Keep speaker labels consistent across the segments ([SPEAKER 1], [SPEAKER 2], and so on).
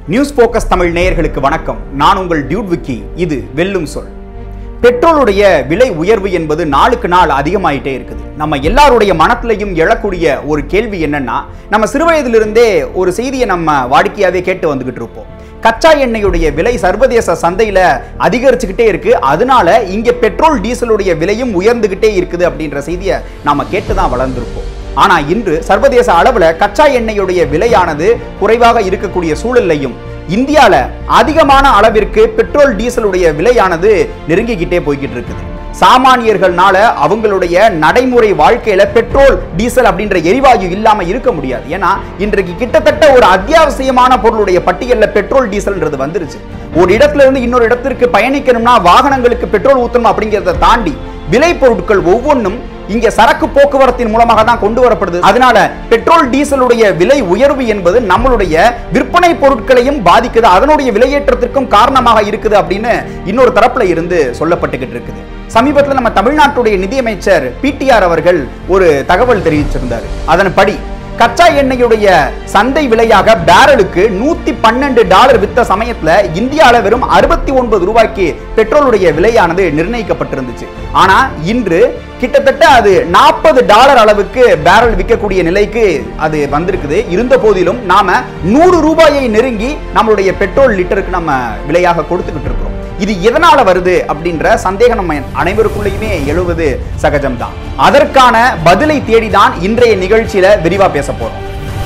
[SPEAKER 1] news focus Tamil நேயர்களுக்கு வணக்கம் நான் உங்கள் டியூட் விக்கி இது வெல்லும் சொல் பெட்ரோலுடைய விலை உயர்வு என்பது நாளுக்கு நாள் அதிகமாயிட்டே இருக்குது நம்ம எல்லாருடைய மனத்திலையும் எழக்கூடிய ஒரு கேள்வி என்னன்னா நம்ம சிறுவயதிலிருந்தே ஒரு செய்தியை நம்ம வாடிக்கையாவே கேட்டு வந்துகிட்டு இருப்போம் கச்சா எண்ணெயுடைய விலை சர்வதேச சந்தையில அதிகரிச்சுக்கிட்டே இருக்கு அதனால இங்க பெட்ரோல் டீசலுடைய விலையும் உயர்ந்துகிட்டே இருக்குது அப்படின்ற செய்தியை நாம கேட்டு தான் வளர்ந்திருப்போம் ஆனா இன்று சர்வதேச அளவுல கச்சா எண்ணெயுடைய விலையானது குறைவாக இருக்கக்கூடிய சூழல்லையும் இந்தியால அதிகமான அளவிற்கு பெட்ரோல் டீசலுடைய விலையானது நெருங்கிக்கிட்டே போய்கிட்டு இருக்குது சாமானியர்கள்னால அவங்களுடைய நடைமுறை வாழ்க்கையில பெட்ரோல் டீசல் அப்படின்ற எரிவாயு இல்லாம இருக்க முடியாது ஏன்னா இன்றைக்கு கிட்டத்தட்ட ஒரு அத்தியாவசியமான பொருளுடைய பட்டியல்ல பெட்ரோல் டீசல்ன்றது வந்துருச்சு ஒரு இடத்துல இருந்து இன்னொரு இடத்திற்கு பயணிக்கணும்னா வாகனங்களுக்கு பெட்ரோல் ஊத்தணும் அப்படிங்கிறத தாண்டி விலை பொருட்கள் ஒவ்வொன்றும் இங்க சரக்கு போக்குவரத்தின் மூலமாக தான் கொண்டு வரப்படுது அதனால பெட்ரோல் டீசலுடைய விலை உயர்வு என்பது நம்மளுடைய விற்பனை பொருட்களையும் பாதிக்குது அதனுடைய விலையேற்றத்திற்கும் காரணமாக இருக்குது அப்படின்னு இன்னொரு தரப்புல இருந்து சொல்லப்பட்டுக்கிட்டு இருக்குது சமீபத்தில் நம்ம தமிழ்நாட்டுடைய நிதியமைச்சர் பிடிஆர் அவர்கள் ஒரு தகவல் தெரிவிச்சிருந்தார் அதன்படி கச்சா எண்ணெயுடைய சந்தை விலையாக பேரலுக்கு நூத்தி பன்னெண்டு டாலர் வித்த சமயத்துல இந்தியால வெறும் அறுபத்தி ஒன்பது ரூபாய்க்கு பெட்ரோலுடைய விலையானது நிர்ணயிக்கப்பட்டிருந்துச்சு ஆனா இன்று கிட்டத்தட்ட அது நாற்பது டாலர் அளவுக்கு பேரல் விற்கக்கூடிய நிலைக்கு அது வந்திருக்குது இருந்த போதிலும் நாம நூறு ரூபாயை நெருங்கி நம்மளுடைய பெட்ரோல் லிட்டருக்கு நம்ம விலையாக கொடுத்துக்கிட்டு இருக்கிறோம் இது எதனால வருது அப்படின்ற சந்தேகம் நம்ம அனைவருக்குள்ளேயுமே எழுவது சகஜம்தான் அதற்கான பதிலை தேடிதான் இன்றைய நிகழ்ச்சியில விரிவா பேச போறோம்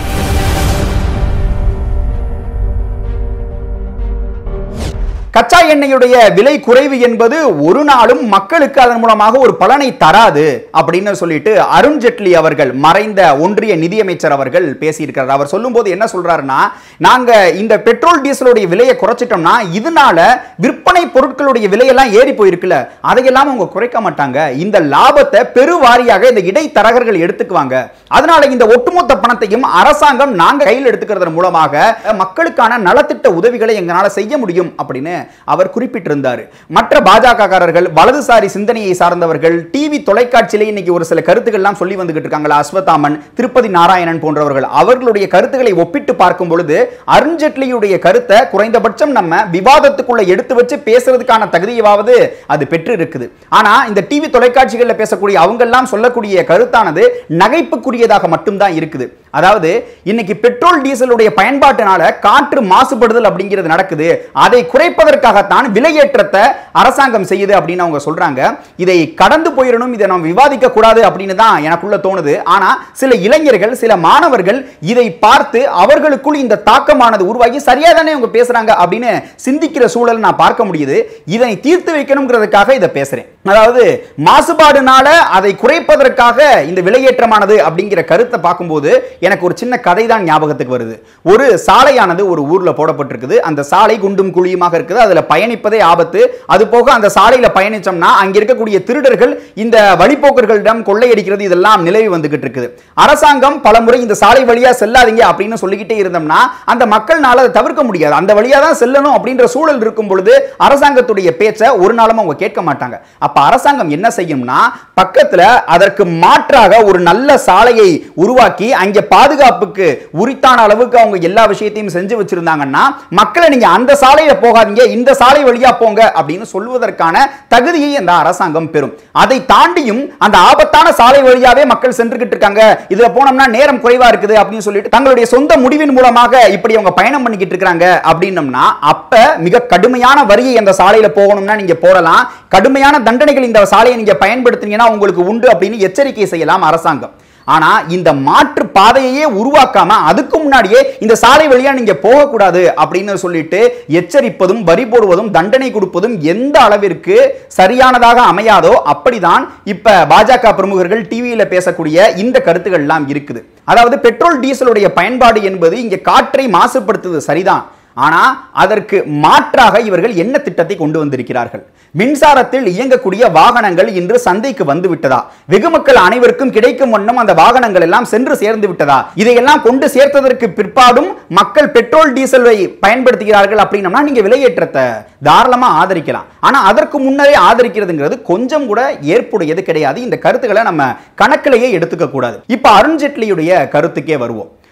[SPEAKER 1] கச்சா எண்ணெயுடைய விலை குறைவு என்பது ஒரு நாளும் மக்களுக்கு அதன் மூலமாக ஒரு பலனை தராது அப்படின்னு சொல்லிட்டு அருண் ஜெட்லி அவர்கள் மறைந்த ஒன்றிய நிதியமைச்சர் அவர்கள் பேசியிருக்கிறார் அவர் சொல்லும்போது என்ன சொல்றாருன்னா நாங்க இந்த பெட்ரோல் டீசலுடைய விலையை குறைச்சிட்டோம்னா இதனால விற்பனை பொருட்களுடைய விலையெல்லாம் ஏறி போயிருக்குல்ல அதையெல்லாம் அவங்க குறைக்க மாட்டாங்க இந்த லாபத்தை பெருவாரியாக இந்த இடைத்தரகர்கள் எடுத்துக்குவாங்க அதனால இந்த ஒட்டுமொத்த பணத்தையும் அரசாங்கம் நாங்க கையில் எடுத்துக்கிறதன் மூலமாக மக்களுக்கான நலத்திட்ட உதவிகளை எங்களால செய்ய முடியும் அப்படின்னு அவர் குறிப்பிட்டிருந்தார் மற்ற பாஜக காரர்கள் வலதுசாரி சிந்தனையை சார்ந்தவர்கள் டிவி தொலைக்காட்சியிலே இன்னைக்கு ஒரு சில கருத்துக்கள்லாம் சொல்லி வந்துகிட்டு இருக்காங்களா அஸ்வத்தாமன் திருப்பதி நாராயணன் போன்றவர்கள் அவர்களுடைய கருத்துக்களை ஒப்பிட்டு பார்க்கும் பொழுது அருண்ஜெட்லியுடைய கருத்தை குறைந்தபட்சம் நம்ம விவாதத்துக்குள்ள எடுத்து வச்சு பேசுறதுக்கான தகுதியாவது அது பெற்று இருக்குது ஆனா இந்த டிவி தொலைக்காட்சிகளில் பேசக்கூடிய அவங்க எல்லாம் சொல்லக்கூடிய கருத்தானது நகைப்புக்குரியதாக மட்டும்தான் இருக்குது அதாவது இன்னைக்கு பெட்ரோல் டீசலுடைய பயன்பாட்டினால காற்று மாசுபடுதல் அப்படிங்கிறது நடக்குது அதை குறைப்பதற்காகத்தான் விலையேற்றத்தை அரசாங்கம் செய்யுது அப்படின்னு அவங்க சொல்றாங்க இதை கடந்து போயிடணும் இதை நாம் விவாதிக்க கூடாது அப்படின்னு தான் எனக்குள்ள தோணுது ஆனா சில இளைஞர்கள் சில மாணவர்கள் இதை பார்த்து அவர்களுக்குள் இந்த தாக்கமானது உருவாகி சரியா தானே அவங்க பேசுறாங்க அப்படின்னு சிந்திக்கிற சூழல் நான் பார்க்க முடியுது இதை தீர்த்து வைக்கணுங்கிறதுக்காக இதை பேசுறேன் அதாவது மாசுபாடுனால அதை குறைப்பதற்காக இந்த விலையேற்றமானது அப்படிங்கிற கருத்தை பார்க்கும்போது எனக்கு ஒரு சின்ன கதை தான் ஞாபகத்துக்கு வருது ஒரு சாலையானது ஒரு ஊர்ல போடப்பட்டிருக்குது அந்த சாலை குண்டும் குழியுமாக இருக்குது அதுல பயணிப்பதே ஆபத்து அது போக அந்த சாலையில பயணிச்சோம்னா அங்க இருக்கக்கூடிய திருடர்கள் இந்த வழிபோக்கர்களிடம் கொள்ளையடிக்கிறது இதெல்லாம் நிலவி வந்துகிட்டு இருக்குது அரசாங்கம் பலமுறை இந்த சாலை வழியா செல்லாதீங்க அப்படின்னு சொல்லிக்கிட்டே இருந்தோம்னா அந்த மக்கள்னால அதை தவிர்க்க முடியாது அந்த வழியா தான் செல்லணும் அப்படின்ற சூழல் இருக்கும் பொழுது அரசாங்கத்துடைய பேச்சை ஒரு நாளும் அவங்க கேட்க மாட்டாங்க அப்ப அரசாங்கம் என்ன செய்யும்னா பக்கத்துல அதற்கு மாற்றாக ஒரு நல்ல சாலையை உருவாக்கி அங்க பாதுகாப்புக்கு உரித்தான அளவுக்கு அவங்க எல்லா விஷயத்தையும் செஞ்சு வச்சிருந்தாங்கன்னா மக்களை நீங்க அந்த சாலையில போகாதீங்க இந்த சாலை வழியா போங்க அப்படின்னு சொல்வதற்கான தகுதியை அந்த அரசாங்கம் பெறும் அதை தாண்டியும் அந்த ஆபத்தான சாலை வழியாவே மக்கள் சென்றுகிட்டு இருக்காங்க இதுல போனோம்னா நேரம் குறைவா இருக்குது அப்படின்னு சொல்லிட்டு தங்களுடைய சொந்த முடிவின் மூலமாக இப்படி அவங்க பயணம் பண்ணிக்கிட்டு இருக்காங்க அப்படின்னம்னா அப்ப மிக கடுமையான வரியை அந்த சாலையில போகணும்னா நீங்க போடலாம் கடுமையான தண்டனைகள் இந்த சாலையை நீங்க பயன்படுத்துனீங்கன்னா உங்களுக்கு உண்டு அப்படின்னு எச்சரிக்கை செய்யலாம் அரசாங்கம் ஆனா இந்த மாற்று பாதையையே உருவாக்காம அதுக்கு முன்னாடியே இந்த சாலை வழியா நீங்க போகக்கூடாது அப்படின்னு சொல்லிட்டு எச்சரிப்பதும் வரி போடுவதும் தண்டனை கொடுப்பதும் எந்த அளவிற்கு சரியானதாக அமையாதோ அப்படிதான் இப்ப பாஜக பிரமுகர்கள் டிவியில பேசக்கூடிய இந்த கருத்துக்கள் எல்லாம் இருக்குது அதாவது பெட்ரோல் டீசலுடைய பயன்பாடு என்பது இங்க காற்றை மாசுபடுத்துவது சரிதான் ஆனா அதற்கு மாற்றாக இவர்கள் என்ன திட்டத்தை கொண்டு வந்திருக்கிறார்கள் மின்சாரத்தில் இயங்கக்கூடிய வாகனங்கள் இன்று சந்தைக்கு வந்து விட்டதா வெகு மக்கள் அனைவருக்கும் கிடைக்கும் வண்ணம் அந்த வாகனங்கள் எல்லாம் சென்று சேர்ந்து விட்டதா இதையெல்லாம் கொண்டு சேர்த்ததற்கு பிற்பாடும் மக்கள் பெட்ரோல் டீசலை பயன்படுத்துகிறார்கள் அப்படின்னம்னா நீங்க விலையேற்றத்தை தாராளமா ஆதரிக்கலாம் ஆனா அதற்கு முன்னரே ஆதரிக்கிறதுங்கிறது கொஞ்சம் கூட ஏற்புடையது கிடையாது இந்த கருத்துக்களை நம்ம கணக்கிலேயே எடுத்துக்க கூடாது இப்ப அருண்ஜேட்லியுடைய கருத்துக்கே வருவோம்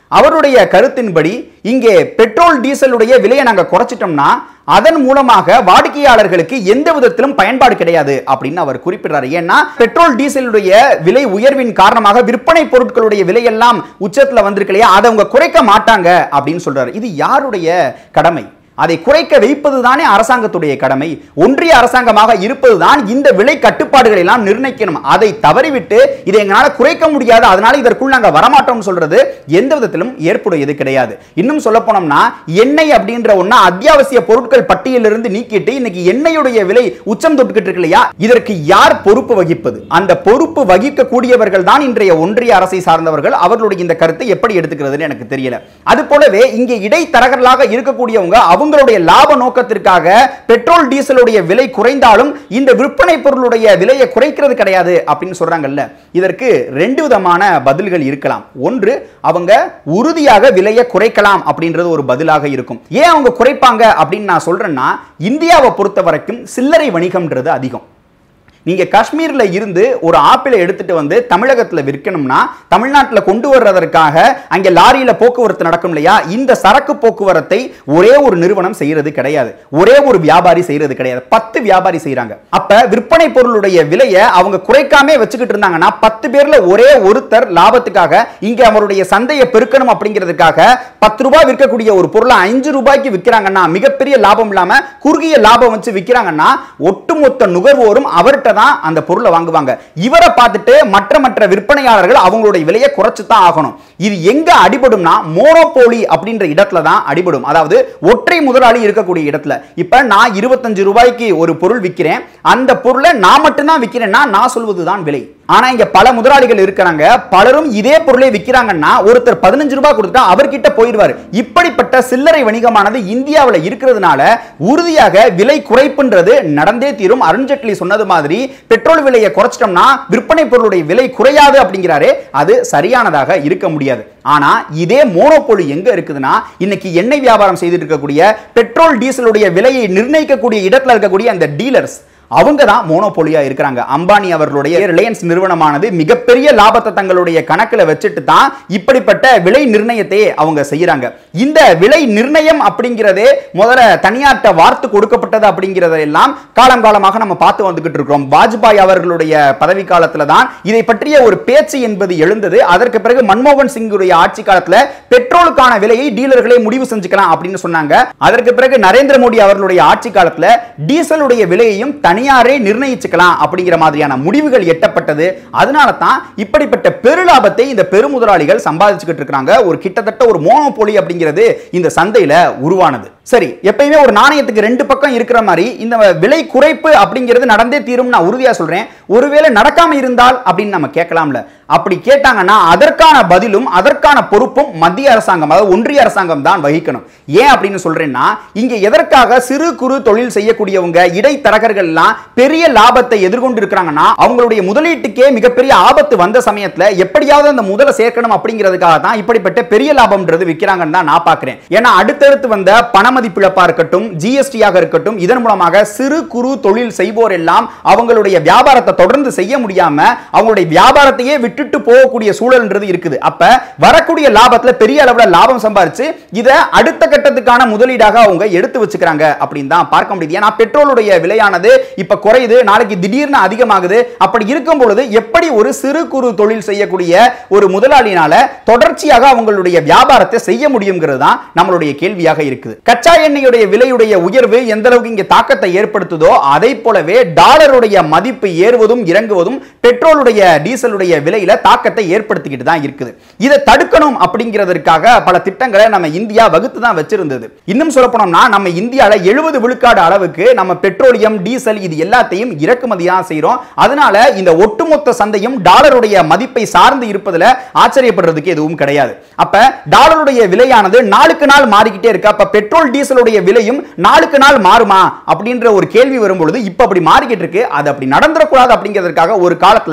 [SPEAKER 1] அவருடைய கருத்தின்படி இங்கே பெட்ரோல் டீசலுடைய விலையை நாங்க குறைச்சிட்டோம்னா அதன் மூலமாக வாடிக்கையாளர்களுக்கு எந்த விதத்திலும் பயன்பாடு கிடையாது அப்படின்னு அவர் குறிப்பிடுறாரு ஏன்னா பெட்ரோல் டீசலுடைய விலை உயர்வின் காரணமாக விற்பனை பொருட்களுடைய விலையெல்லாம் உச்சத்துல வந்திருக்கு இல்லையா அதை அவங்க குறைக்க மாட்டாங்க அப்படின்னு சொல்றாரு இது யாருடைய கடமை அதை குறைக்க வைப்பது தானே அரசாங்கத்துடைய கடமை ஒன்றிய அரசாங்கமாக இருப்பதுதான் இந்த விலை கட்டுப்பாடுகளை எல்லாம் நிர்ணயிக்கணும் அதை தவறிவிட்டு இதை எங்களால குறைக்க முடியாது அதனால இதற்குள் நாங்க வரமாட்டோம் சொல்றது எந்த விதத்திலும் ஏற்புடையது கிடையாது இன்னும் சொல்ல போனோம்னா எண்ணெய் அப்படின்ற ஒண்ணா அத்தியாவசிய பொருட்கள் பட்டியலிருந்து நீக்கிட்டு இன்னைக்கு எண்ணெயுடைய விலை உச்சம் தொட்டுக்கிட்டு இருக்கு இல்லையா இதற்கு யார் பொறுப்பு வகிப்பது அந்த பொறுப்பு வகிக்க கூடியவர்கள் தான் இன்றைய ஒன்றிய அரசை சார்ந்தவர்கள் அவர்களுடைய இந்த கருத்தை எப்படி எடுத்துக்கிறதுன்னு எனக்கு தெரியல அது போலவே இங்கே இடைத்தரகர்களாக இருக்கக்கூடியவங்க அவங்களுடைய லாப நோக்கத்திற்காக பெட்ரோல் டீசலுடைய விலை குறைந்தாலும் இந்த விற்பனை பொருளுடைய விலையை குறைக்கிறது கிடையாது அப்படின்னு சொல்றாங்கல்ல இதற்கு ரெண்டு விதமான பதில்கள் இருக்கலாம் ஒன்று அவங்க உறுதியாக விலையை குறைக்கலாம் அப்படின்றது ஒரு பதிலாக இருக்கும் ஏன் அவங்க குறைப்பாங்க அப்படின்னு நான் சொல்றேன்னா இந்தியாவை பொறுத்த வரைக்கும் சில்லறை வணிகம்ன்றது அதிகம் நீங்க காஷ்மீர்ல இருந்து ஒரு ஆப்பிளை எடுத்துட்டு வந்து தமிழகத்துல விற்கணும்னா தமிழ்நாட்டுல கொண்டு வர்றதற்காக அங்க லாரியில போக்குவரத்து நடக்கும் இல்லையா இந்த சரக்கு போக்குவரத்தை ஒரே ஒரு நிறுவனம் செய்யறது கிடையாது ஒரே ஒரு வியாபாரி செய்யறது கிடையாது பத்து வியாபாரி செய்யறாங்க அப்ப விற்பனை பொருளுடைய விலையை அவங்க குறைக்காம வச்சுக்கிட்டு இருந்தாங்கன்னா பத்து பேர்ல ஒரே ஒருத்தர் லாபத்துக்காக இங்க அவருடைய சந்தையை பெருக்கணும் அப்படிங்கிறதுக்காக பத்து ரூபாய் விற்கக்கூடிய ஒரு பொருளை அஞ்சு ரூபாய்க்கு விற்கிறாங்கன்னா மிகப்பெரிய லாபம் இல்லாம குறுகிய லாபம் வச்சு விற்கிறாங்கன்னா ஒட்டுமொத்த நுகர்வோரும் அவர்கிட்ட தான் அந்த பொருளை வாங்குவாங்க இவரை பார்த்துட்டு மற்ற மற்ற விற்பனையாளர்கள் அவங்களுடைய விலையை குறைச்சு தான் ஆகணும் இது எங்க அடிபடும்னா மோனோபோலி அப்படின்ற இடத்துல தான் அடிபடும் அதாவது ஒற்றை முதலாளி இருக்கக்கூடிய இடத்துல இப்ப நான் இருபத்தஞ்சு ரூபாய்க்கு ஒரு பொருள் விற்கிறேன் அந்த பொருளை நான் மட்டும்தான் விற்கிறேன்னா நான் சொல்வதுதான் விலை ஆனா இங்க பல முதலாளிகள் இருக்கிறாங்க பலரும் இதே பொருளை விற்கிறாங்கன்னா ஒருத்தர் பதினஞ்சு ரூபாய் கொடுத்தா அவர்கிட்ட போயிடுவார் இப்படிப்பட்ட சில்லறை வணிகமானது இந்தியாவில் இருக்கிறதுனால உறுதியாக விலை குறைப்புன்றது நடந்தே தீரும் அருண்ஜேட்லி சொன்னது மாதிரி பெட்ரோல் விலையை குறைச்சிட்டோம்னா விற்பனை பொருளுடைய விலை குறையாது அப்படிங்கிறாரே அது சரியானதாக இருக்க முடியாது ஆனா இதே மோனோபோலி எங்க இருக்குதுன்னா இன்னைக்கு எண்ணெய் வியாபாரம் செய்துட்டு இருக்கக்கூடிய பெட்ரோல் டீசலுடைய விலையை நிர்ணயிக்கக்கூடிய இடத்துல இருக்கக்கூடிய அந்த டீலர்ஸ் அவங்க தான் மோனோபோலியா இருக்கிறாங்க அம்பானி அவர்களுடைய ரிலையன்ஸ் நிறுவனமானது மிகப்பெரிய லாபத்தை தங்களுடைய கணக்குல வச்சுட்டு தான் இப்படிப்பட்ட விலை நிர்ணயத்தை அவங்க செய்யறாங்க இந்த விலை நிர்ணயம் அப்படிங்கிறதே முதல்ல தனியார்ட்ட வார்த்து கொடுக்கப்பட்டது அப்படிங்கிறதெல்லாம் காலம் காலமாக நம்ம பார்த்து வந்துகிட்டு இருக்கிறோம் வாஜ்பாய் அவர்களுடைய பதவி காலத்துல தான் இதை பற்றிய ஒரு பேச்சு என்பது எழுந்தது அதற்கு பிறகு மன்மோகன் சிங்குடைய ஆட்சி காலத்துல பெட்ரோலுக்கான விலையை டீலர்களே முடிவு செஞ்சுக்கலாம் அப்படின்னு சொன்னாங்க அதற்கு பிறகு நரேந்திர மோடி அவர்களுடைய ஆட்சி காலத்துல டீசலுடைய விலையையும் தனியாரே நிர்ணயிச்சுக்கலாம் அப்படிங்கிற மாதிரியான முடிவுகள் எட்டப்பட்டது அதனால தான் இப்படிப்பட்ட பெருலாபத்தை இந்த பெருமுதலாளிகள் சம்பாதிச்சுக்கிட்டு இருக்காங்க ஒரு கிட்டத்தட்ட ஒரு மோனோபோலி அப்படிங்கிறது இந்த சந்தையில உருவானது சரி எப்பயுமே ஒரு நாணயத்துக்கு ரெண்டு பக்கம் இருக்கிற மாதிரி இந்த விலை குறைப்பு அப்படிங்கிறது நடந்தே தீரும் நான் உறுதியா சொல்றேன் ஒருவேளை நடக்காம இருந்தால் அப்படின்னு நம்ம கேட்கலாம்ல அப்படி கேட்டாங்கன்னா அதற்கான பதிலும் அதற்கான பொறுப்பும் மத்திய அரசாங்கம் அதாவது ஒன்றிய அரசாங்கம் தான் வகிக்கணும் ஏன் அப்படின்னு சொல்றேன்னா இங்க எதற்காக சிறு குறு தொழில் செய்யக்கூடியவங்க இடைத்தரகர்கள் எல்லாம் பெரிய லாபத்தை எதிர்கொண்டு இருக்கிறாங்கன்னா அவங்களுடைய முதலீட்டுக்கே மிகப்பெரிய ஆபத்து வந்த சமயத்துல எப்படியாவது அந்த முதல சேர்க்கணும் அப்படிங்கிறதுக்காக தான் இப்படிப்பட்ட பெரிய லாபம்ன்றது விற்கிறாங்கன்னு தான் நான் பாக்குறேன் ஏன்னா அடுத்தடுத்து வந்த பணமதிப்பிழப்பா இருக்கட்டும் ஜிஎஸ்டியாக இருக்கட்டும் இதன் மூலமாக சிறு குறு தொழில் செய்வோர் எல்லாம் அவங்களுடைய வியாபாரத்தை தொடர்ந்து செய்ய முடியாம அவங்களுடைய வியாபாரத்தையே விட்டுட்டு போகக்கூடிய சூழல்ன்றது இருக்குது அப்ப வரக்கூடிய லாபத்துல பெரிய அளவுல லாபம் சம்பாரிச்சு இதை அடுத்த கட்டத்துக்கான முதலீடாக அவங்க எடுத்து வச்சுக்கிறாங்க அப்படின்னு தான் பார்க்க முடியுது ஏன்னா பெட்ரோலுடைய விலையானது இப்ப குறையுது நாளைக்கு திடீர்னு அதிகமாகுது அப்படி இருக்கும் பொழுது எப்படி ஒரு சிறு குறு தொழில் செய்யக்கூடிய ஒரு முதலாளினால தொடர்ச்சியாக அவங்களுடைய வியாபாரத்தை செய்ய முடியுங்கிறது தான் நம்மளுடைய கேள்வியாக இருக்குது கச்சா எண்ணெயுடைய விலையுடைய உயர்வு எந்த அளவுக்கு இங்க தாக்கத்தை ஏற்படுத்துதோ அதை போலவே டாலருடைய மதிப்பு ஏறுவதும் இறங்குவதும் பெட்ரோலுடைய டீசலுடைய விலையில தாக்கத்தை ஏற்படுத்திக்கிட்டு தான் இருக்குது இதை தடுக்கணும் அப்படிங்கிறதற்காக பல திட்டங்களை நம்ம இந்தியா வகுத்து தான் வச்சிருந்தது இன்னும் சொல்ல போனோம்னா நம்ம இந்தியால எழுபது விழுக்காடு அளவுக்கு நம்ம பெட்ரோலியம் டீசல் இது எல்லாத்தையும் இறக்குமதி தான் செய்றோம் அதனால இந்த ஒட்டுமொத்த சந்தையும் டாலருடைய மதிப்பை சார்ந்து இருப்பதுல ஆச்சரியப்படுறதுக்கு எதுவும் கிடையாது அப்ப டாலருடைய விலையானது நாளுக்கு நாள் மாறிக்கிட்டே இருக்கு அப்ப பெட்ரோல் டீசலுடைய விலையும் நாளுக்கு நாள் மாறுமா அப்படின்ற ஒரு கேள்வி வரும்பொழுது இப்ப அப்படி மாறிக்கிட்டு இருக்கு அது அப்படி நடந்துடக்கூடாது அப்படிங்கிறதுக்காக ஒரு காலத்துல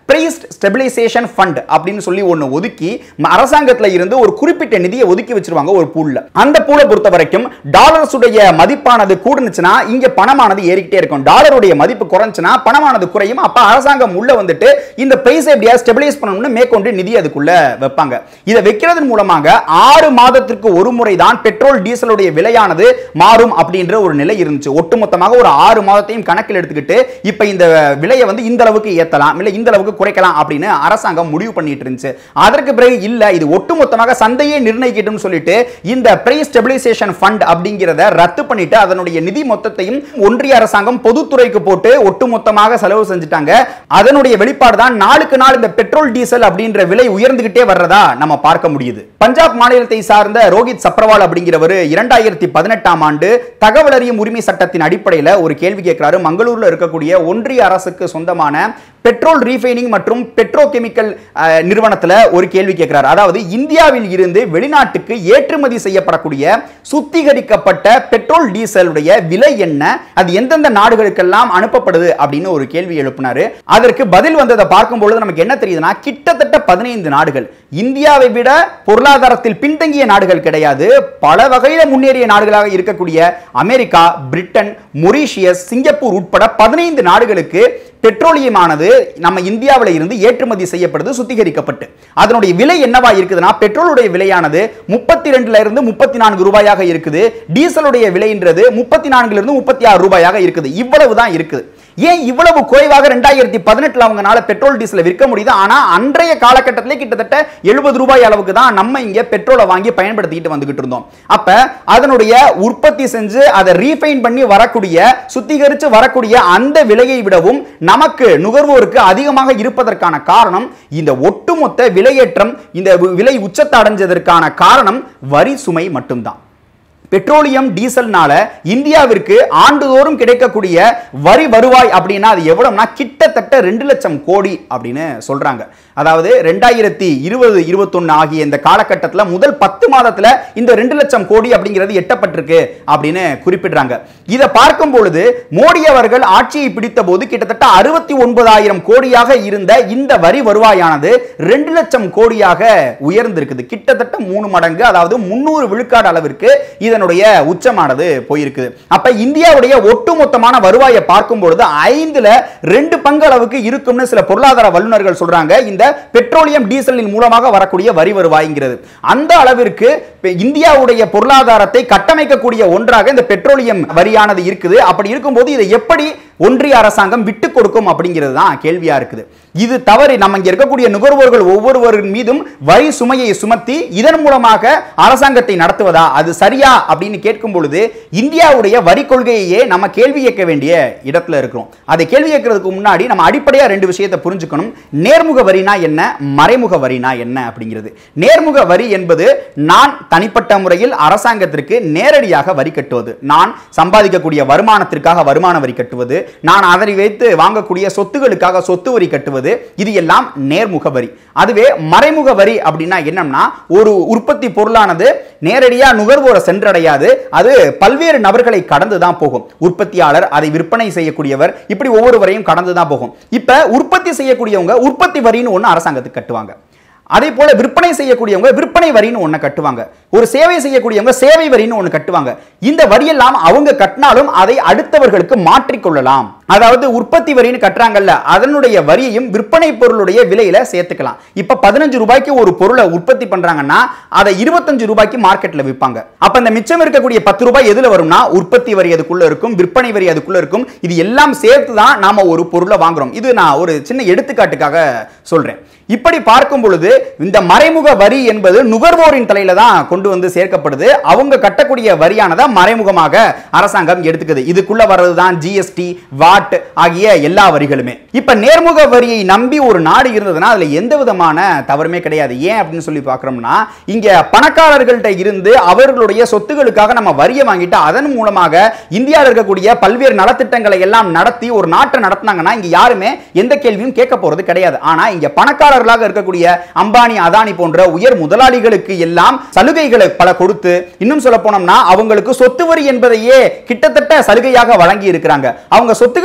[SPEAKER 1] பிரைஸ் ஸ்டெபிலைசேஷன் ஃபண்ட் அப்படின்னு சொல்லி ஒன்னு ஒதுக்கி ம- அரசாங்கத்துல இருந்து ஒரு குறிப்பிட்ட நிதியை ஒதுக்கி வச்சிருவாங்க ஒரு பூல்ல அந்த பூலை பொறுத்த வரைக்கும் டாலர்ஸ் உடைய மதிப்பானது கூடுனுச்சுன்னா இங்க பணமானது ஏறிக்கிட்டே இருக்கும் டாலருடைய மதிப்பு குறைஞ்சுன்னா பணமானது குறையும் அப்ப அரசாங்கம் உள்ள வந்துட்டு இந்த பிரைஸ் எப்படியா ஸ்டெபிலைஸ் பண்ணணும்னு மேற்கொண்டு நிதி அதுக்குள்ள வைப்பாங்க இதை வைக்கிறதன் மூலமாக ஆறு மாதத்திற்கு ஒரு முறை தான் பெட்ரோல் டீசலுடைய விலையானது மாறும் அப்படின்ற ஒரு நிலை இருந்துச்சு ஒட்டுமொத்தமாக ஒரு ஆறு மாதத்தையும் கணக்கில் எடுத்துக்கிட்டு இப்ப இந்த விலையை வந்து இந்த அளவுக்கு ஏத்தலாம் இல்ல இந்த அளவுக்கு குறைக்கலாம் அப்படின்னு அரசாங்கம் முடிவு பண்ணிட்டு இருந்துச்சு அதற்கு பிறகு இல்ல இது ஒட்டுமொத்தமாக சந்தையே நிர்ணயிக்கட்டும் சொல்லிட்டு இந்த பிரைஸ் ஸ்டெபிலைசேஷன் ஃபண்ட் அப்படிங்கிறத ரத்து பண்ணிட்டு அதனுடைய நிதி மொத்தத்தையும் ஒன்றிய அரசாங்கம் பொதுத்துறைக்கு போட்டு ஒட்டுமொத்தமாக செலவு செஞ்சுட்டாங்க அதனுடைய வெளிப்பாடு தான் நாளுக்கு நாள் இந்த பெட்ரோல் டீசல் அப்படின்ற விலை உயர்ந்துகிட்டே வர்றதா நம்ம பார்க்க முடியுது பஞ்சாப் மாநிலத்தை சார்ந்த ரோஹித் சப்ரவால் அப்படிங்கிறவர் இரண்டாயிரத்தி பதினெட்டாம் ஆண்டு தகவல் அறியும் உரிமை சட்டத்தின் அடிப்படையில் ஒரு கேள்வி கேட்கிறாரு மங்களூர்ல இருக்கக்கூடிய ஒன்றிய அரசுக்கு சொந்தமான பெட்ரோல் ரீஃபைனிங் மற்றும் பெட்ரோ கெமிக்கல் நிறுவனத்துல ஒரு கேள்வி கேட்கிறார் அதாவது இந்தியாவில் இருந்து வெளிநாட்டுக்கு ஏற்றுமதி செய்யப்படக்கூடிய சுத்திகரிக்கப்பட்ட பெட்ரோல் டீசலுடைய விலை என்ன அது எந்தெந்த நாடுகளுக்கெல்லாம் அனுப்பப்படுது அப்படின்னு ஒரு கேள்வி எழுப்பினாரு அதற்கு பதில் வந்ததை பார்க்கும்பொழுது நமக்கு என்ன தெரியுதுன்னா கிட்டத்தட்ட பதினைந்து நாடுகள் இந்தியாவை விட பொருளாதாரத்தில் பின்தங்கிய நாடுகள் கிடையாது பல வகையில முன்னேறிய நாடுகளாக இருக்கக்கூடிய அமெரிக்கா பிரிட்டன் மொரீஷியஸ் சிங்கப்பூர் உட்பட பதினைந்து நாடுகளுக்கு பெட்ரோலியமானது நம்ம இந்தியாவில் இருந்து ஏற்றுமதி செய்யப்படுது சுத்திகரிக்கப்பட்டு அதனுடைய விலை என்னவா இருக்குதுன்னா பெட்ரோலுடைய விலையானது முப்பத்தி ரெண்டுல இருந்து முப்பத்தி நான்கு ரூபாயாக இருக்குது டீசலுடைய விலைன்றது முப்பத்தி நான்குல இருந்து முப்பத்தி ஆறு ரூபாயாக இருக்குது இவ்வளவு தான் இருக்குது ஏன் இவ்வளவு குறைவாக ரெண்டாயிரத்தி பதினெட்டுல அவங்கனால பெட்ரோல் டீசலை விற்க முடியுது ஆனா அன்றைய காலகட்டத்திலே கிட்டத்தட்ட எழுபது ரூபாய் அளவுக்கு தான் நம்ம இங்க பெட்ரோலை வாங்கி பயன்படுத்திட்டு வந்துகிட்டு இருந்தோம் அப்ப அதனுடைய உற்பத்தி செஞ்சு அதை ரீஃபைன் பண்ணி வரக்கூடிய சுத்திகரித்து வரக்கூடிய அந்த விலையை விடவும் நமக்கு நுகர்வோருக்கு அதிகமாக இருப்பதற்கான காரணம் இந்த ஒட்டுமொத்த விலையேற்றம் இந்த விலை உச்சத்தை அடைஞ்சதற்கான காரணம் வரி சுமை மட்டும்தான் பெட்ரோலியம் டீசல்னால இந்தியாவிற்கு ஆண்டுதோறும் கிடைக்கக்கூடிய வரி வருவாய் அப்படின்னா அது எவ்வளவுனா கிட்டத்தட்ட ரெண்டு லட்சம் கோடி அப்படின்னு சொல்றாங்க அதாவது ரெண்டாயிரத்தி இருபது இருபத்தொன்னு ஆகிய இந்த காலகட்டத்தில் முதல் பத்து மாதத்துல இந்த ரெண்டு லட்சம் கோடி அப்படிங்கிறது எட்டப்பட்டிருக்கு அப்படின்னு குறிப்பிடுறாங்க இதை பார்க்கும் பொழுது மோடி அவர்கள் ஆட்சியை பிடித்த போது கிட்டத்தட்ட அறுபத்தி ஒன்பதாயிரம் கோடியாக இருந்த இந்த வரி வருவாயானது ரெண்டு லட்சம் கோடியாக உயர்ந்திருக்குது கிட்டத்தட்ட மூணு மடங்கு அதாவது முன்னூறு விழுக்காடு அளவிற்கு இதனுடைய உச்சமானது போயிருக்குது அப்ப இந்தியாவுடைய ஒட்டுமொத்தமான வருவாயை பார்க்கும் பொழுது ஐந்துல ரெண்டு பங்கு அளவுக்கு இருக்கும்னு சில பொருளாதார வல்லுநர்கள் சொல்றாங்க இந்த பெட்ரோலியம் டீசலின் மூலமாக வரக்கூடிய வரி வருவாய்ங்கிறது அந்த அளவிற்கு இப்ப இந்தியாவுடைய பொருளாதாரத்தை கட்டமைக்கக்கூடிய ஒன்றாக இந்த பெட்ரோலியம் வரியானது இருக்குது அப்படி இருக்கும்போது இதை எப்படி ஒன்றிய அரசாங்கம் விட்டு கொடுக்கும் அப்படிங்கிறது தான் கேள்வியா இருக்குது இது தவறு நம்ம இங்க இருக்கக்கூடிய நுகர்வோர்கள் ஒவ்வொருவரின் மீதும் வரி சுமையை சுமத்தி இதன் மூலமாக அரசாங்கத்தை நடத்துவதா அது சரியா அப்படின்னு கேட்கும் பொழுது இந்தியாவுடைய வரி கொள்கையையே நம்ம கேள்வி கேட்க வேண்டிய இடத்துல இருக்கிறோம் அதை கேள்வி கேட்கறதுக்கு முன்னாடி நம்ம அடிப்படையா ரெண்டு விஷயத்தை புரிஞ்சுக்கணும் நேர்முக வரினா என்ன மறைமுக வரினா என்ன அப்படிங்கிறது நேர்முக வரி என்பது நான் தனிப்பட்ட முறையில் அரசாங்கத்திற்கு நேரடியாக வரி கட்டுவது நான் சம்பாதிக்கக்கூடிய வருமானத்திற்காக வருமான வரி கட்டுவது நான் அதனை வைத்து வாங்கக்கூடிய சொத்துகளுக்காக சொத்து வரி கட்டுவது இது எல்லாம் நேர்முக வரி அதுவே மறைமுக வரி அப்படின்னா என்னன்னா ஒரு உற்பத்தி பொருளானது நேரடியா நுகர்வோரை சென்றடையாது அது பல்வேறு நபர்களை கடந்து தான் போகும் உற்பத்தியாளர் அதை விற்பனை செய்யக்கூடியவர் இப்படி ஒவ்வொருவரையும் கடந்து தான் போகும் இப்ப உற்பத்தி செய்யக்கூடியவங்க உற்பத்தி வரின்னு ஒன்று அரசாங்கத்துக்கு கட்டுவாங்க அதே போல விற்பனை செய்யக்கூடியவங்க விற்பனை வரின்னு ஒண்ணு கட்டுவாங்க ஒரு சேவை செய்யக்கூடியவங்க சேவை வரின்னு ஒண்ணு கட்டுவாங்க இந்த வரியெல்லாம் அவங்க கட்டினாலும் அதை அடுத்தவர்களுக்கு மாற்றிக்கொள்ளலாம் அதாவது உற்பத்தி வரின்னு கட்டுறாங்கல்ல அதனுடைய வரியையும் விற்பனை பொருளுடைய விலையில சேர்த்துக்கலாம் இப்ப பதினஞ்சு ரூபாய்க்கு ஒரு பொருளை உற்பத்தி பண்றாங்கன்னா அதை இருபத்தஞ்சு ரூபாய்க்கு மார்க்கெட்ல விற்பாங்க அப்ப இந்த மிச்சம் இருக்கக்கூடிய பத்து ரூபாய் எதுல வரும்னா உற்பத்தி வரி அதுக்குள்ள இருக்கும் விற்பனை வரி அதுக்குள்ள இருக்கும் இது எல்லாம் சேர்த்து தான் நாம ஒரு பொருளை வாங்குறோம் இது நான் ஒரு சின்ன எடுத்துக்காட்டுக்காக சொல்றேன் இப்படி பார்க்கும் பொழுது இந்த மறைமுக வரி என்பது நுகர்வோரின் தலையில தான் கொண்டு வந்து சேர்க்கப்படுது அவங்க கட்டக்கூடிய வரியானதை மறைமுகமாக அரசாங்கம் எடுத்துக்குது இதுக்குள்ள வர்றது தான் ஜிஎஸ்டி வாட் ஆகிய எல்லா வரிகளுமே இப்ப நேர்முக வரியை நம்பி ஒரு நாடு இருந்ததுன்னா அதுல எந்த விதமான தவறுமே கிடையாது ஏன் அப்படின்னு சொல்லி பார்க்கறோம்னா இங்க பணக்காரர்கள்ட்ட இருந்து அவர்களுடைய சொத்துகளுக்காக நம்ம வரியை வாங்கிட்டு அதன் மூலமாக இந்தியாவில் இருக்கக்கூடிய பல்வேறு நலத்திட்டங்களை எல்லாம் நடத்தி ஒரு நாட்டை நடத்தினாங்கன்னா இங்க யாருமே எந்த கேள்வியும் கேட்க போறது கிடையாது ஆனா இங்க பணக்காரர்களாக இருக்கக்கூடிய அம்பானி அதானி போன்ற உயர் முதலாளிகளுக்கு எல்லாம் சலுகைகளை பல கொடுத்து இன்னும் சொல்ல போனோம்னா அவங்களுக்கு சொத்து வரி என்பதையே கிட்டத்தட்ட சலுகையாக வழங்கி இருக்கிறாங்க அவங்க சொத்துக்கள்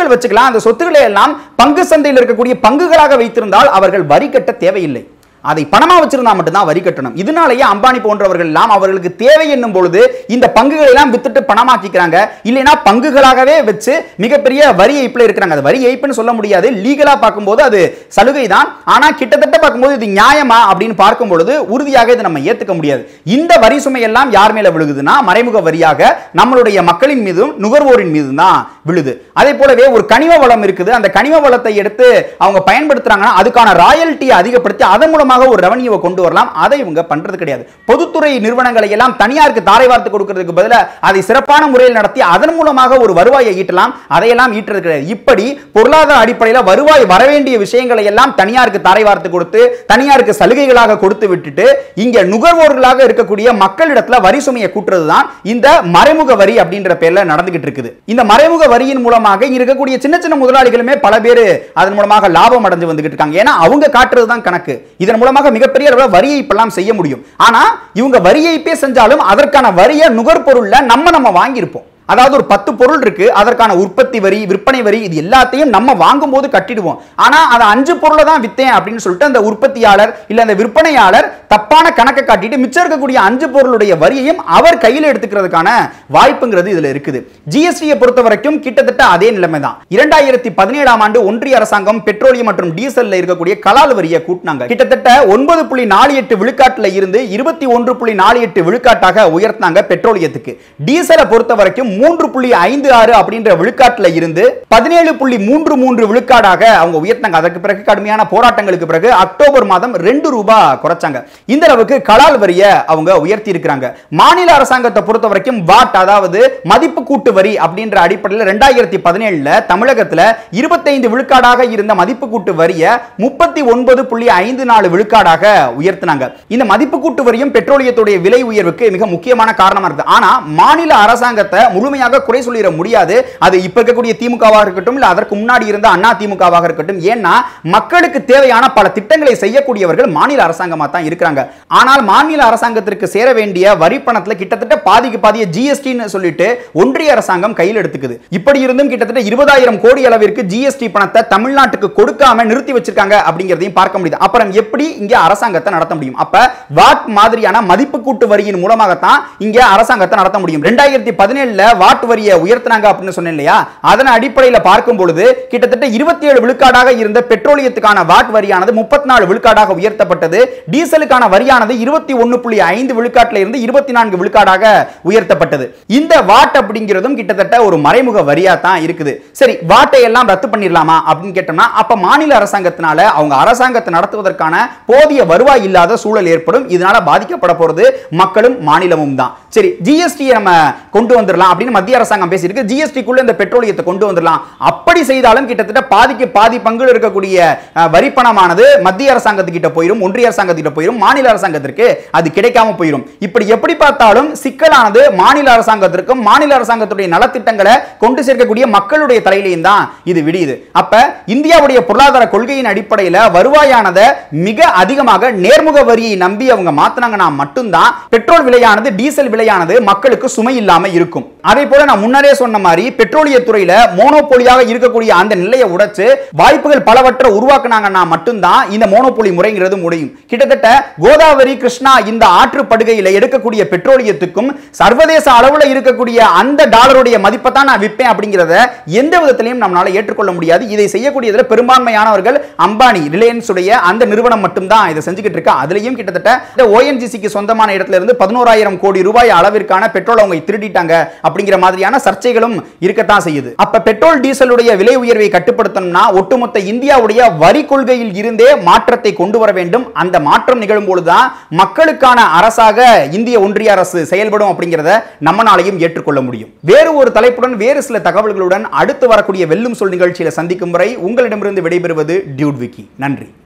[SPEAKER 1] சொத்துகள் வச்சுக்கலாம் அந்த சொத்துக்களை எல்லாம் பங்கு சந்தையில் இருக்கக்கூடிய பங்குகளாக வைத்திருந்தால் அவர்கள் வரி கட்ட தேவையில்லை அதை பணமா வச்சிருந்தா மட்டும்தான் வரி கட்டணும் இதனாலேயே அம்பானி போன்றவர்கள் எல்லாம் அவர்களுக்கு தேவை என்னும் பொழுது இந்த பங்குகளை எல்லாம் வித்துட்டு பணமாக்கிக்கிறாங்க இல்லைன்னா பங்குகளாகவே வச்சு மிகப்பெரிய வரி ஏய்ப்புல இருக்கிறாங்க அது வரி ஏய்ப்புன்னு சொல்ல முடியாது லீகலா பார்க்கும்போது அது சலுகை தான் ஆனா கிட்டத்தட்ட பார்க்கும்போது இது நியாயமா அப்படின்னு பார்க்கும் பொழுது உறுதியாக இதை நம்ம ஏத்துக்க முடியாது இந்த வரி சுமை எல்லாம் யார் மேல விழுகுதுன்னா மறைமுக வரியாக நம்மளுடைய மக்களின் மீதும் நுகர்வோரின் மீதும் தான் விழுது அதே போலவே ஒரு கனிம வளம் இருக்குது அந்த கனிம வளத்தை எடுத்து அவங்க பயன்படுத்துறாங்கன்னா அதுக்கான ராயல்ட்டியை அதிகப்படுத்தி அதன் மூலமாக ஒரு ரெவன்யூவை கொண்டு வரலாம் அதை இவங்க பண்றது கிடையாது பொதுத்துறை நிறுவனங்களை எல்லாம் தனியாருக்கு தாரை வார்த்து கொடுக்கிறதுக்கு பதிலா அதை சிறப்பான முறையில் நடத்தி அதன் மூலமாக ஒரு வருவாயை ஈட்டலாம் அதையெல்லாம் ஈட்டுறது கிடையாது இப்படி பொருளாதார அடிப்படையில் வருவாய் வரவேண்டிய விஷயங்களை எல்லாம் தனியாருக்கு தாரை வார்த்து கொடுத்து தனியாருக்கு சலுகைகளாக கொடுத்து விட்டுட்டு இங்க நுகர்வோர்களாக இருக்கக்கூடிய மக்களிடத்துல வரி சுமையை கூட்டுறது தான் இந்த மறைமுக வரி அப்படின்ற பேர்ல நடந்துகிட்டு இருக்குது இந்த மறைமுக வரியின் மூலமாக இங்க இருக்கக்கூடிய சின்ன சின்ன முதலாளிகளுமே பல பேர் அதன் மூலமாக லாபம் அடைஞ்சு வந்துகிட்டு இருக்காங்க ஏன்னா அவங்க காட்டுறது தான் கணக்கு இதன் மூலமாக மிகப்பெரிய அளவில் வரி ஏய்ப்பெல்லாம் செய்ய முடியும் ஆனா இவங்க வரி ஏய்ப்பே செஞ்சாலும் அதற்கான வரியை நுகர்பொருள்ல நம்ம நம்ம வாங்கியிருப்போம் அதாவது ஒரு பத்து பொருள் இருக்கு அதற்கான உற்பத்தி வரி விற்பனை வரி இது எல்லாத்தையும் நம்ம வாங்கும்போது கட்டிடுவோம் ஆனா அதை அஞ்சு பொருளை தான் வித்தேன் அப்படின்னு சொல்லிட்டு அந்த உற்பத்தியாளர் இல்ல அந்த விற்பனையாளர் தப்பான கணக்கை காட்டிட்டு மிச்சம் இருக்கக்கூடிய அஞ்சு பொருளுடைய வரியையும் அவர் கையில் எடுத்துக்கிறதுக்கான வாய்ப்புங்கிறது இதுல இருக்குது ஜிஎஸ்டியை பொறுத்த வரைக்கும் கிட்டத்தட்ட அதே நிலைமை தான் இரண்டாயிரத்தி பதினேழாம் ஆண்டு ஒன்றிய அரசாங்கம் பெட்ரோலியம் மற்றும் டீசல்ல இருக்கக்கூடிய கலால் வரியை கூட்டினாங்க கிட்டத்தட்ட ஒன்பது புள்ளி நாலு எட்டு விழுக்காட்டுல இருந்து இருபத்தி ஒன்று புள்ளி நாலு எட்டு விழுக்காட்டாக உயர்த்தினாங்க பெட்ரோலியத்துக்கு டீசலை பொறுத்த வரைக்கும் மூன்று புள்ளி ஐந்து ஆறு அப்படின்ற விழுக்காட்டுல இருந்து பதினேழு புள்ளி மூன்று மூன்று விழுக்காடாக அவங்க உயர்த்தினாங்க அதற்கு பிறகு கடுமையான போராட்டங்களுக்கு பிறகு அக்டோபர் மாதம் ரெண்டு ரூபாய் குறைச்சாங்க இந்த அளவுக்கு கலால் வரியை அவங்க உயர்த்தி இருக்கிறாங்க மாநில அரசாங்கத்தை பொறுத்த வரைக்கும் வாட் அதாவது மதிப்பு கூட்டு வரி அப்படின்ற அடிப்படையில் ரெண்டாயிரத்தி பதினேழுல தமிழகத்துல இருபத்தைந்து விழுக்காடாக இருந்த மதிப்பு கூட்டு வரியை முப்பத்தி ஒன்பது புள்ளி ஐந்து நாலு விழுக்காடாக உயர்த்தினாங்க இந்த மதிப்பு கூட்டு வரியும் பெட்ரோலியத்துடைய விலை உயர்வுக்கு மிக முக்கியமான காரணமா இருக்குது ஆனா மாநில அரசாங்கத்தை முழுமையாக குறை சொல்லிட முடியாது அது இப்ப இருக்கக்கூடிய திமுகவாக இருக்கட்டும் இல்ல அதற்கு முன்னாடி இருந்த அண்ணா திமுகவாக இருக்கட்டும் ஏன்னா மக்களுக்கு தேவையான பல திட்டங்களை செய்யக்கூடியவர்கள் மாநில அரசாங்கமா தான் இருக்கிறாங்க ஆனால் மாநில அரசாங்கத்திற்கு சேர வேண்டிய வரி பணத்துல கிட்டத்தட்ட பாதிக்கு பாதிய ஜிஎஸ்டின்னு சொல்லிட்டு ஒன்றிய அரசாங்கம் கையில் எடுத்துக்குது இப்படி இருந்தும் கிட்டத்தட்ட இருபதாயிரம் கோடி அளவிற்கு ஜிஎஸ்டி பணத்தை தமிழ்நாட்டுக்கு கொடுக்காம நிறுத்தி வச்சிருக்காங்க அப்படிங்கிறதையும் பார்க்க முடியுது அப்புறம் எப்படி இங்க அரசாங்கத்தை நடத்த முடியும் அப்ப வாட் மாதிரியான மதிப்பு கூட்டு வரியின் மூலமாகத்தான் இங்க அரசாங்கத்தை நடத்த முடியும் ரெண்டாயிரத்தி பதினேழுல வாட் வரியை உயர்த்தினாங்க அப்படின்னு சொன்னேன் இல்லையா அதன் அடிப்படையில் பார்க்கும் பொழுது கிட்டத்தட்ட இருபத்தி ஏழு விழுக்காடாக இருந்த பெட்ரோலியத்துக்கான வாட் வரியானது முப்பத்தி நாலு விழுக்காடாக உயர்த்தப்பட்டது டீசலுக்கான வரியானது இருபத்தி ஒன்னு புள்ளி ஐந்து விழுக்காட்டில் இருந்து இருபத்தி நான்கு விழுக்காடாக உயர்த்தப்பட்டது இந்த வாட் அப்படிங்கிறதும் கிட்டத்தட்ட ஒரு மறைமுக வரியா தான் இருக்குது சரி வாட்டை எல்லாம் ரத்து பண்ணிடலாமா அப்படின்னு கேட்டோம்னா அப்ப மாநில அரசாங்கத்தினால அவங்க அரசாங்கத்தை நடத்துவதற்கான போதிய வருவாய் இல்லாத சூழல் ஏற்படும் இதனால பாதிக்கப்பட போறது மக்களும் மாநிலமும் தான் சரி ஜிஎஸ்டி நம்ம கொண்டு வந்துடலாம் அப்படின்னு மத்திய அரசாங்கம் பேசியிருக்கு ஜிஎஸ்டிக்குள்ள இந்த பெட்ரோலியத்தை கொண்டு வந்துடலாம் அப்படி செய்தாலும் கிட்டத்தட்ட பாதிக்கு பாதி பங்கு இருக்கக்கூடிய அஹ், வரி பணமானது மத்திய அரசாங்கத்துக்கிட்ட போயிடும் ஒன்றிய அரசாங்கத்திட்ட போயிடும் மாநில அரசாங்கத்திற்கு அது கிடைக்காம போயிடும் இப்படி எப்படி பார்த்தாலும் சிக்கலானது மாநில அரசாங்கத்திற்கும் மாநில அரசாங்கத்துடைய நலத்திட்டங்களை கொண்டு சேர்க்கக்கூடிய மக்களுடைய தலையிலையும் தான் இது விடியுது அப்ப இந்தியாவுடைய பொருளாதார கொள்கையின் அடிப்படையில் வருவாயானதை மிக அதிகமாக நேர்முக வரியை நம்பி அவங்க மாத்தினாங்கன்னா மட்டும்தான் பெட்ரோல் விலையானது டீசல் விலையானது மக்களுக்கு சுமை இல்லாம இருக்கும் அதே போல நான் முன்னரே சொன்ன மாதிரி பெட்ரோலிய துறையில மோனோபோலியாக இருக்கக்கூடிய அந்த நிலையை உடைச்சு வாய்ப்புகள் பலவற்றை உருவாக்குனாங்கன்னா மட்டும்தான் இந்த மோனோபோலி முறைங்கிறது முடியும் கிட்டத்தட்ட கோதாவரி கிருஷ்ணா இந்த ஆற்று படுகையில எடுக்கக்கூடிய பெட்ரோலியத்துக்கும் சர்வதேச அளவுல இருக்கக்கூடிய அந்த டாலருடைய மதிப்பை தான் நான் விற்பேன் அப்படிங்கிறத எந்த விதத்திலையும் நம்மளால ஏற்றுக்கொள்ள முடியாது இதை செய்யக்கூடியதுல பெரும்பான்மையானவர்கள் அம்பானி ரிலையன்ஸ் உடைய அந்த நிறுவனம் மட்டும்தான் இதை செஞ்சுக்கிட்டு இருக்கு அதுலயும் கிட்டத்தட்ட ஓஎன்ஜிசிக்கு சொந்தமான இடத்துல இருந்து பதினோராயிரம் கோடி ரூபாய் அளவிற்கான பெட்ரோல் அவங்க திருடிட்டாங்க அப்படிங்கிற மாதிரியான சர்ச்சைகளும் இருக்கத்தான் செய்யுது அப்ப பெட்ரோல் டீசலுடைய விலை உயர்வை கட்டுப்படுத்தணும்னா ஒட்டுமொத்த இந்தியாவுடைய வரி கொள்கையில் இருந்தே மாற்றத்தை கொண்டு வர வேண்டும் அந்த மாற்றம் நிகழும் பொழுதுதான் மக்களுக்கான அரசாக இந்திய ஒன்றிய அரசு செயல்படும் அப்படிங்கிறத நம்மனாலையும் ஏற்றுக்கொள்ள முடியும் வேறு ஒரு தலைப்புடன் வேறு சில தகவல்களுடன் அடுத்து வரக்கூடிய வெல்லும் சொல் நிகழ்ச்சியில சந்திக்கும் வரை உங்களிடமிருந்து விடைபெறுவது டியூட் விக்கி நன்றி